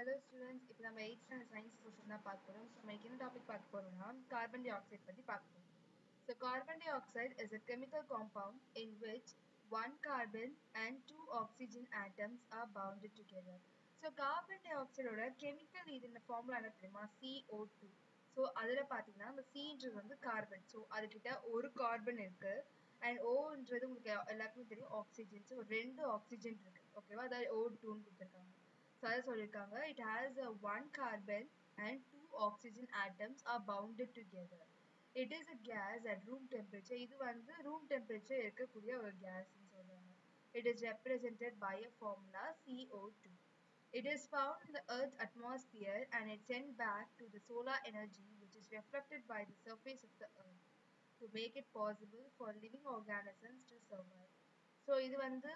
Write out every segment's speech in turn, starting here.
Hello students இப்போ நம்ம eight standard science portion தான் பார்க்க போகிறோம் ஸோ நம்ம என்ன டாபிக் பார்க்க போகிறோம்னா கார்பன் டை ஆக்சைடு பற்றி பார்க்க போகிறோம் so carbon dioxide is a chemical compound in which one carbon and two oxygen atoms are bounded together. So carbon டை ஆக்சைடோட கெமிக்கல் இது இந்த ஃபார்முலா என்ன தெரியுமா CO2 டூ ஸோ அதில் பார்த்தீங்கன்னா இந்த சின்றது வந்து கார்பன் ஸோ அதுக்கிட்ட ஒரு கார்பன் இருக்கு அண்ட் ஓன்றது உங்களுக்கு எல்லாருக்குமே தெரியும் ஆக்சிஜன் ஸோ ரெண்டு ஆக்சிஜன் இருக்கு ஓகேவா அதாவது ஓ டூன்னு கொடுத்துருக்காங்க ஸோ அதை சொல்லியிருக்காங்க it has a one carbon and two oxygen atoms are bounded together it is a gas at room temperature இது வந்து ரூம் டெம்பரேச்சர் இருக்கக்கூடிய ஒரு கேஸ்ன்னு சொல்றாங்க it is represented by a formula CO two It is found in the Earth's atmosphere and it's sent back to the solar energy which is reflected by the surface of the Earth to make it possible for living organisms to survive. So இது வந்து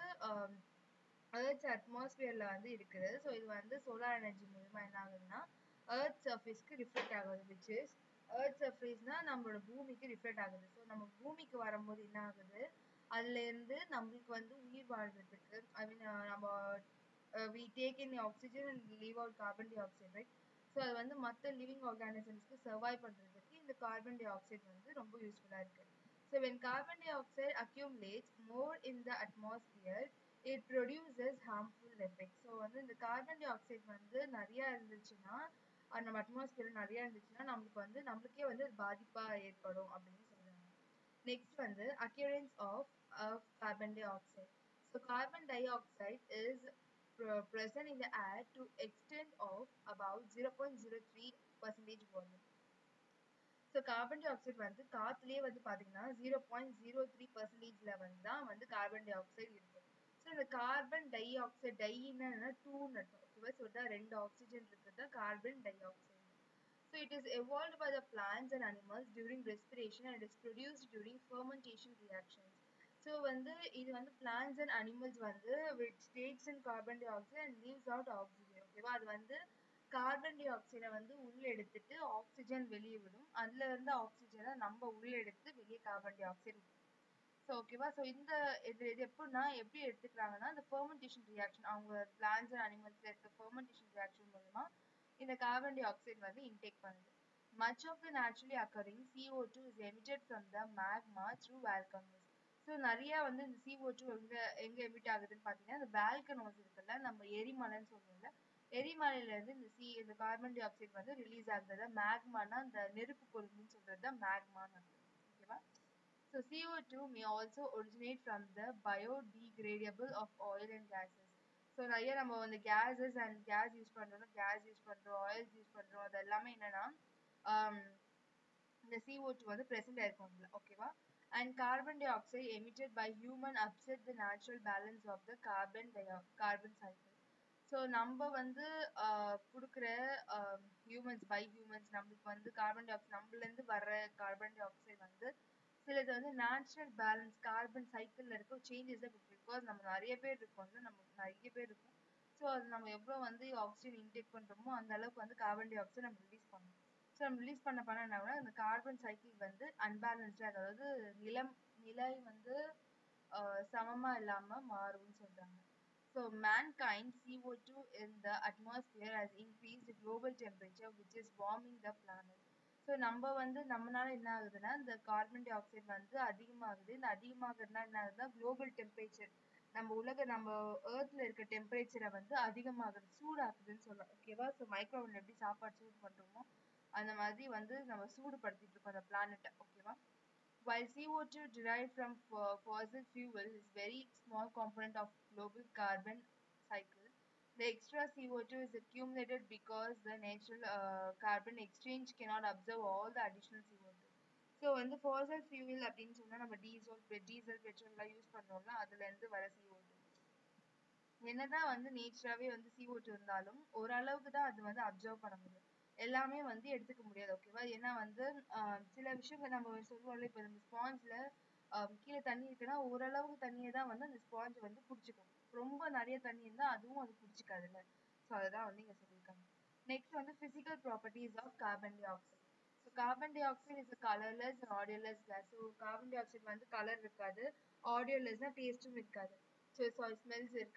Earth's அட்மாஸ்பியரில் வந்து இருக்குது so இது வந்து solar energy மூலமா என்ன ஆகுதுன்னா earth சர்ஃபேஸ்க்கு ரிஃப்ளெக்ட் ஆகுது விச் இஸ் ஏர்த் சர்ஃபேஸ்னா நம்மளோட பூமிக்கு ரிஃப்ளெக்ட் ஆகுது ஸோ நம்ம பூமிக்கு வரும்போது என்ன ஆகுது அதுலேருந்து நம்மளுக்கு வந்து உயிர் வாழ்றதுக்கு ஐ மீன் நம்ம we take in oxygen and leave out carbon dioxide right so அது வந்து மற்ற லிவிங் ஆர்கானிசம்ஸ்க்கு சர்வைவ் பண்ணுறதுக்கு இந்த கார்பன் டை ஆக்சைடு வந்து ரொம்ப யூஸ்ஃபுல்லாக இருக்குது so when carbon dioxide accumulates more in the atmosphere it produces harmful effect so வந்து இந்த கார்பன் டை ஆக்சைடு வந்து நிறையா இருந்துச்சுன்னா நம்ம அட்மாஸ்பியர் நிறையா இருந்துச்சுன்னா நம்மளுக்கு வந்து நம்மளுக்கே வந்து பாதிப்பாக ஏற்படும் அப்படின்னு சொல்கிறாங்க நெக்ஸ்ட் வந்து occurrence of of carbon dioxide so carbon dioxide is present in the air to extent of about 0.03 percentage volume. So carbon dioxide வந்து காற்றுலேயே வந்து பார்த்தீங்கன்னா ஜீரோ பாயிண்ட் ஜீரோ த்ரீ பர்சன்டேஜில் வந்து தான் வந்து கார்பன் டை ஆக்சைடு இருக்கும் so இந்த கார்பன் டை ஆக்சைடு டைன்னா டூன்னு அர்த்தம் ஓகேவா சொல்லிட்டா ரெண்டு ஆக்சிஜன் இருக்கிறது தான் carbon dioxide so it is evolved by the plants and animals during respiration and is produced during fermentation reactions so வந்து இது வந்து பிளான்ஸ் அண்ட் அனிமல்ஸ் வந்து with states in carbon dioxide and leaves out oxygen ஓகேவா அது வந்து carbon tie ஆக்சைடை வந்து உள்ள எடுத்துட்டு ஆக்சிஜன் வெளியே விடும் அதுல இருந்து ஆக்சிஜனை நம்ம உள்ள எடுத்து வெளியே கார்பன் டை ஆக்சைடு விடும் ஸோ ஓகேவா ஸோ இந்த இது இது எப்படின்னா எப்படி எடுத்துக்கிறாங்கன்னா இந்த ஃபர்மெண்டேஷன் ரியாக்ஷன் அவங்க பிளான்ஸ் அண்ட் அனிமல்ஸ்ல இருக்க ஃபர்மெண்டேஷன் ரியாக்ஷன் மூலமா இந்த கார்பன் டை ஆக்சைடு வந்து இன்டேக் பண்ணுது Much of the naturally occurring CO2 is emitted from the magma through volcanoes. So நிறைய வந்து இந்த சிஓ டூ எங்க எங்க எமிட் ஆகுதுன்னு பார்த்தீங்கன்னா இந்த வேல்கனோஸ் இருக்குல்ல நம்ம எரிமலைன்னு சொல்லுவோம்ல எரிமலையில இருந்து இந்த சி இந்த கார்பன் டை ஆக்சைடு வந்து ரிலீஸ் ஆகுறது மேக்மானா இந்த நெருப்பு கொழுந்துன்னு சொல்றது தான் மேக்மான்னு ஓகேவா so CO two may also originate from the biodegradable of oil and gases so நிறைய நம்ம வந்து கேஸஸ் அண்ட் கேஸ் யூஸ் பண்ணுறோம் கேஸ் யூஸ் பண்ணுறோம் ஆயில்ஸ் யூஸ் பண்ணுறோம் அது எல்லாமே என்னன்னா இந்த சிஓ டூ வந்து ப்ரெசென்ட் ஆயிருக்கும் ஓகேவா and carbon dioxide emitted by human upset the natural balance of the carbon carbon cycle so நம்ம வந்து கொடுக்குற ஹியூமன்ஸ் பை ஹியூமன்ஸ் நம்மளுக்கு வந்து கார்பன் டை ஆக்சைடு நம்மளேருந்து வர்ற கார்பன் டை ஆக்சைடு வந்து சிலது வந்து நேச்சுரல் பேலன்ஸ் கார்பன் சைக்கிளில் இருக்க சேஞ்சஸ் தான் பிகாஸ் நம்ம நிறைய பேர் இருக்கோம்ல நம்ம நிறைய பேர் இருக்கும் ஸோ அது நம்ம எவ்வளோ வந்து ஆக்சிஜன் இன்டேக் பண்ணுறோமோ அந்த அளவுக்கு வந்து கார்பன் டை ஆக்சைடு நம்ம ரிலீஸ் பண்ணணும் ஸோ நம்ம ரிலீஸ் பண்ண பண்ண என்ன ஆகும்னா இந்த கார்பன் சைக்கிள் வந்து அன்பேலன்ஸ்டாக அதாவது நிலம் நிலை வந்து சமமாக இல்லாமல் மாறும்னு சொல்கிறாங்க so mankind CO two in the atmosphere has increased global temperature which is warming the planet so நம்ம வந்து நம்மளால என்ன ஆகுதுன்னா இந்த கார்பன் டை ஆக்சைடு வந்து அதிகமாகுது இந்த அதிகமாகிறதுனா என்ன ஆகுதுன்னா குளோபல் டெம்பரேச்சர் நம்ம உலக நம்ம ஏர்த்ல இருக்க டெம்பரேச்சரை வந்து அதிகமாகுது சூடாக்குதுன்னு சொல்லலாம் ஓகேவா ஸோ மைக்ரோவன் எப்படி சாப்பாடு சூடு பண்ணுறோமோ அந்த மாதிரி வந்து நம்ம சூடுபடுத்திட்டு இருக்கோம் அந்த பிளானட்டை ஓகேவா while CO2 derived from fossil fuel is very small component of global carbon cycle the extra CO2 is accumulated because the natural uh, carbon exchange cannot absorb all the additional CO2 so வந்து fossil fuel அப்படின்னு சொன்னால் நம்ம diesel diesel பெட்ரோல்லாம் use பண்ணுறோம்ல அதுலேருந்து வர CO two என்னதான் வந்து நேச்சராகவே வந்து சிஓ டூ இருந்தாலும் ஓரளவுக்கு தான் அது வந்து அப்சர்வ் பண்ண முடியும் எல்லாமே வந்து எடுத்துக்க முடியாது ஓகேவா ஏன்னா வந்து சில விஷயங்கள் நம்ம சொல்லுவோம்ல இப்போ இந்த ஸ்பாஞ்சில் கீழே தண்ணி இருக்குன்னா ஓரளவுக்கு தண்ணியை தான் வந்து அந்த ஸ்பாஞ்ச் வந்து பிடிச்சிக்கும் ரொம்ப நிறைய தண்ணி இருந்தால் அதுவும் அது பிடிச்சிக்காதுல்ல ஸோ அதுதான் வந்து இங்கே சொல்லியிருக்காங்க நெக்ஸ்ட் வந்து physical properties of carbon dioxide so carbon dioxide is colourless odourless gas so carbon dioxide வந்து கலர் இருக்காது ஆடியோலெஸ்னா டேஸ்ட்டும் இருக்காது ஸோ ஸோ ஸ்மெல்ஸ் இருக்காது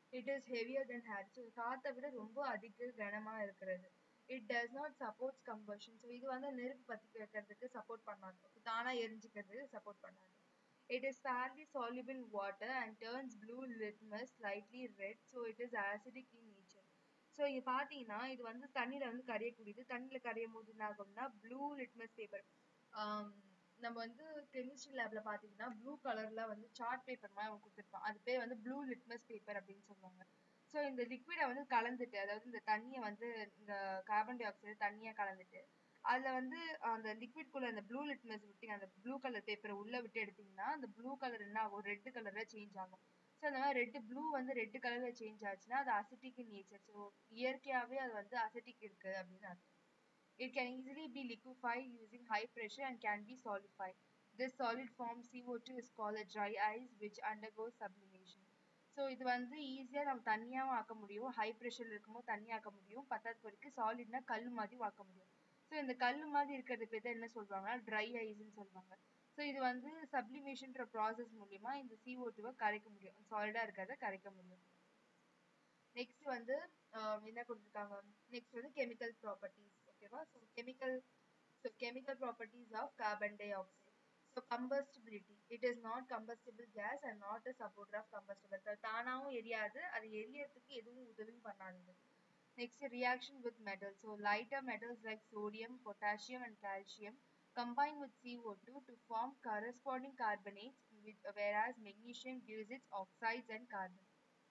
it is heavier than air so காற்றை விட ரொம்ப அதிக கனமாக இருக்கிறது it does not supports combustion so இது வந்து நெருப்பு பற்றி வைக்கிறதுக்கு சப்போர்ட் பண்ணாது தானாக எரிஞ்சிக்கிறதுக்கு சப்போர்ட் பண்ணாது It is fairly soluble in water and turns blue litmus slightly red, so it is acidic in nature. So இங்கே பார்த்தீங்கன்னா இது வந்து தண்ணியில் வந்து கரையக்கூடியது தண்ணியில் கரையும் போது என்ன ஆகும்னா ப்ளூ லிட்மஸ் பேப்பர் நம்ம வந்து கெமிஸ்ட்ரி லேபில் பார்த்தீங்கன்னா ப்ளூ கலரில் வந்து சார்ட் பேப்பர் மாதிரி அவங்க கொடுத்துருப்பான் அது பேர் வந்து ப்ளூ லிட்மஸ் பேப்பர் அப்படின்னு சொல்லுவாங்க ஸோ இந்த லிக்விடை வந்து கலந்துட்டு அதாவது இந்த தண்ணியை வந்து இந்த கார்பன் டை ஆக்சைடு தண்ணியாக கலந்துட்டு அதில் வந்து அந்த லிக்விட்குள்ளே அந்த ப்ளூ லிட்மஸ் விட்டு அந்த ப்ளூ கலர் பேப்பரை உள்ளே விட்டு எடுத்தீங்கன்னா அந்த ப்ளூ கலர் என்ன ஆகும் ரெட் கலரில் சேஞ்ச் ஆகும் ஸோ அந்த மாதிரி ரெட்டு ப்ளூ வந்து ரெட் கலரில் சேஞ்ச் ஆச்சுன்னா அது அசிட்டிக் இன் நேச்சர் ஸோ இயற்கையாகவே அது வந்து அசிட்டிக் இருக்குது அப்படின்னு அர்த்தம் It can easily be liquefied using high pressure and can be solidified. This solid form CO2 is called a dry ice which undergoes sublimation. So இது வந்து ஈஸியாக நம்ம தண்ணியாகவும் ஆக்க முடியும் ஹை ப்ரெஷரில் இருக்கும்போது தண்ணி ஆக்க முடியும் பத்தாவது பொறுக்கு சாலிட்னா கல் மாதிரி ஆக்க முடியும் ஸோ இந்த கல் மாதிரி இருக்கிறது பேர் தான் என்ன சொல்லுவாங்கன்னா ட்ரை ஐஸ்ன்னு சொல்லுவாங்க ஸோ இது வந்து சப்ளிமேஷன்ற ப்ராசஸ் மூலியமா இந்த சிஓ டூவை கரைக்க முடியும் சாலிடாக இருக்கிறத கரைக்க முடியும் நெக்ஸ்ட் வந்து என்ன கொடுத்துருக்காங்க நெக்ஸ்ட் வந்து கெமிக்கல் ப்ராப்பர்ட்டிஸ் ஓகேவா so chemical so chemical properties of carbon dioxide so combustibility it is not combustible gas and not a supporter of combustible தானாகவும் எரியாது அது எரியறதுக்கு எதுவும் உதவியும் பண்ணாது next reaction with metal so lighter metals like sodium potassium and calcium combine with CO2 to form corresponding carbonates with, whereas magnesium gives its oxides and carbon.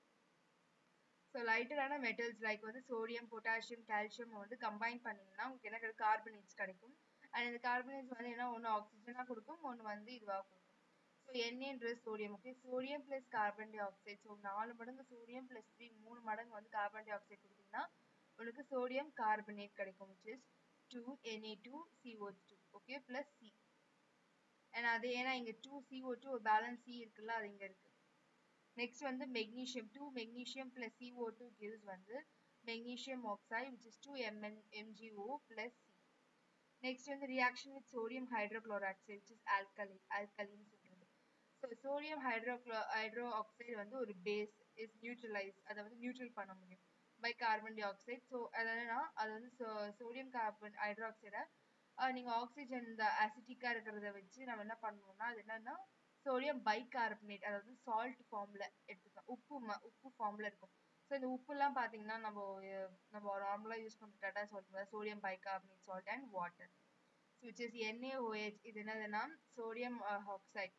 So லைட்டரான metals like வந்து sodium potassium calcium வந்து combine பண்ணிங்கன்னா உங்களுக்கு என்ன கிடைக்கும் carbonates கிடைக்கும் and இந்த carbonates வந்து என்ன ஒன்று ஆக்சிஜனாக கொடுக்கும் ஒன்று வந்து இதுவாக கொடுக்கும் ஸோ என்ஏன்றது sodium okay sodium plus carbon dioxide so நாலு மடங்கு சோடியம் ப்ளஸ் த்ரீ மூணு மடங்கு வந்து கார்பன் டை ஆக்சைடு கொடுத்தீங்கன்னா உங்களுக்கு சோடியம் கார்பனேட் கிடைக்கும் which is two NA two CO two okay plus C and அது ஏன்னா இங்கே டூ சிஓ டூ ஒரு பேலன்ஸ் சி இருக்குல்ல அது இங்கே இருக்குது நெக்ஸ்ட் வந்து magnesium two magnesium plus CO two gives வந்து magnesium oxide which is two MN MGO plus C next வந்து reaction with sodium hydrochloroxide which is alkali ஆல்கலின்னு சொல்கிறது ஸோ சோடியம் ஹைட்ரோக்ளோ ஹைட்ரோ ஆக்சைடு வந்து ஒரு பேஸ் இஸ் நியூட்ரலைஸ் அதை வந்து neutral பண்ண முடியும் by carbon dioxide so அதனா அது வந்து சோடியம் கார்பன் ஹைட்ராக்சைடை நீங்கள் ஆக்சிஜன் இந்த அசிட்டிக்காக இருக்கிறத வச்சு நம்ம என்ன பண்ணுவோம்னா அது என்னன்னா சோடியம் பைகார்பனேட் அதாவது சால்ட் ஃபார்மில் எடுத்துக்கலாம் உப்பு ம உப்பு ஃபார்மில் இருக்கும் ஸோ இந்த உப்புலாம் பார்த்தீங்கன்னா நம்ம நம்ம நார்மலாக யூஸ் பண்ணுற Tata salt sodium bicarbonate salt and water which is NAOH இது என்னதுன்னா sodium oxide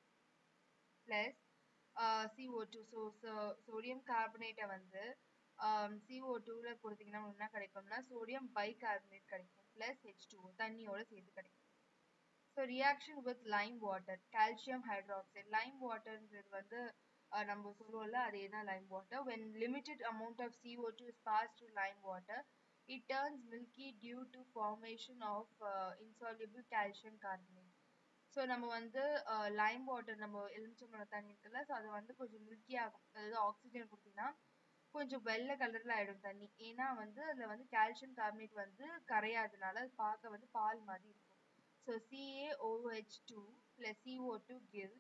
plus CO two so sodium கார்பனேட்டை வந்து சிஓ டூவில் கொடுத்தீங்கன்னா என்ன கிடைக்கும்னா சோடியம் பைகார்பனேட் கிடைக்கும் ப்ளஸ் ஹெச் டூ தண்ணியோட சேர்த்து கிடைக்கும் so reaction with lime water calcium hydroxide lime வாட்டர்ன்றது வந்து நம்ம சொல்லுவோம்ல அதே தான் lime water when limited amount of CO two is pass to lime water it turns milky due to formation of insoluble calcium carbonate so நம்ம வந்து Lime water நம்ம எலுமிச்சம்பழம் தண்ணி இருக்குல்ல ஸோ அது வந்து கொஞ்சம் மில்கி ஆகும் அதாவது ஆக்சிஜன் கொடுத்தீங்கன்னா கொஞ்சம் வெள்ளை கலரில் ஆகிடும் தண்ணி ஏன்னா வந்து அதில் வந்து கால்சியம் கார்பனேட் வந்து கரையாதனால அது பார்க்க வந்து பால் மாதிரி இருக்கும் so CaOH2 plus CO2 gives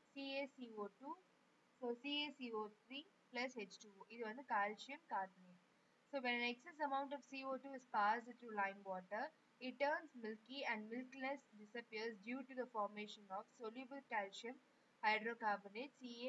CaCO2 so CaCO3 plus H2O இது வந்து calcium carbonate so when an excess amount of CO2 is passed to lime water it turns milky and milkiness disappears due to the formation of soluble calcium hydrocarbonate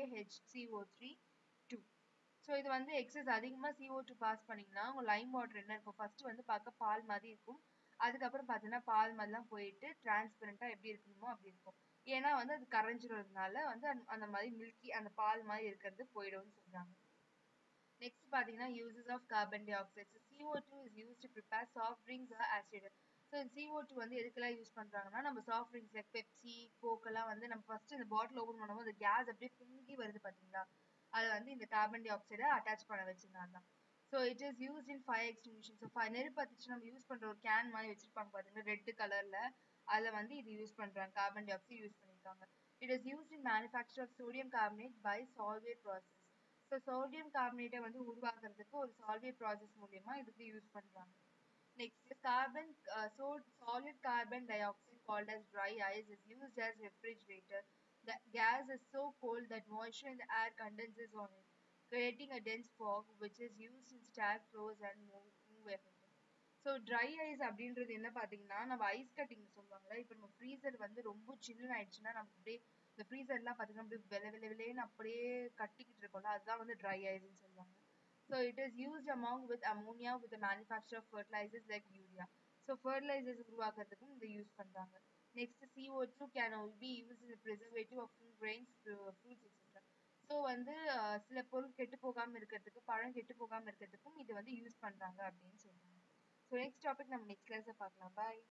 CaHCO3 2 so இது வந்து excess அதிகமாக CO two pass பண்ணிங்கன்னா உங்கள் Lime water என்ன இருக்கும் first வந்து பார்க்க பால் மாதிரி இருக்கும் அதுக்கப்புறம் பார்த்தீங்கன்னா பால் மாதிரிலாம் போயிட்டு டிரான்ஸ்பரண்ட்டாக எப்படி இருக்கணுமோ அப்படி இருக்கும் ஏன்னா வந்து அது கரைஞ்சிடுறதுனால வந்து அந்த மாதிரி மில்கி அந்த பால் மாதிரி இருக்கிறது போயிடும்னு சொல்கிறாங்க நெக்ஸ்ட் பார்த்தீங்கன்னா uses of carbon dioxide so CO two is use to prepare soft drinks or acid so CO two வந்து எதுக்கெல்லாம் யூஸ் பண்ணுறாங்கன்னா நம்ம சாஃப்ட் ட்ரிங்க்ஸ் லைக் பெப்சி கோக்கெல்லாம் வந்து நம்ம ஃபர்ஸ்ட் இந்த பாட்டில் ஓப்பன் பண்ணும்போது அந்த கேஸ் அப்படியே பொங்கி வருது பார்த்தீங்களா அது வந்து இந்த கார்பன் டை ஆக்சைடை அட்டாச் பண்ண வச்சுருந்தாங்க தான் so it is used in fire extinction so fire நெருப்பு பற்றிச்சு நம்ம யூஸ் பண்ணுற ஒரு கேன் மாதிரி வச்சிருப்பாங்க பார்த்தீங்கன்னா ரெட் கலரில் அதில் வந்து இது யூஸ் பண்ணுறாங்க கார்பன் டை ஆக்சைடு யூஸ் பண்ணியிருக்காங்க it is used in manufacture of sodium carbonate by Solvay process so sodium கார்பனேட்டை வந்து உருவாக்குறதுக்கு ஒரு சால்வே ப்ராசஸ் மூலயமா இதுக்கு யூஸ் பண்ணுறாங்க next carbon so solid carbon dioxide called as dry ice is used as refrigerator the gas is so cold that moisture in the air condenses on it creating a dense fog which is used in stack flows and move, move effect. So dry ice அப்படின்றது என்ன பார்த்தீங்கன்னா நம்ம ice cutting சொல்லுவாங்கல்ல இப்போ நம்ம freezer வந்து ரொம்ப சில்லுன்னு ஆயிடுச்சுன்னா நமக்கு அப்படியே இந்த ஃப்ரீசர்லாம் பார்த்தீங்கன்னா அப்படியே வெள வெள வெளேன்னு அப்படியே கட்டிக்கிட்டு இருக்கும்ல அதுதான் வந்து ட்ரை ஐஸ்ன்னு சொல்லுவாங்க so it is used among with ammonia with manufacture of fertilisers like urea so fertilisers உருவாக்குறதுக்கும் இதை யூஸ் பண்ணுறாங்க next CO two can be use in preservative of food grains fruits etcetera so வந்து ah, சில பொருள் கெட்டு போகாமல் இருக்கிறதுக்கு பழம் கெட்டு போகாமல் இருக்கிறதுக்கும் இதை வந்து யூஸ் பண்ணுறாங்க அப்படின்னு சொல்றாங்க ஸோ நெக்ஸ்ட் டாபிக் நம்ம நெக்ஸ்ட் கிளாஸில் பார்க்கலாம் பாய்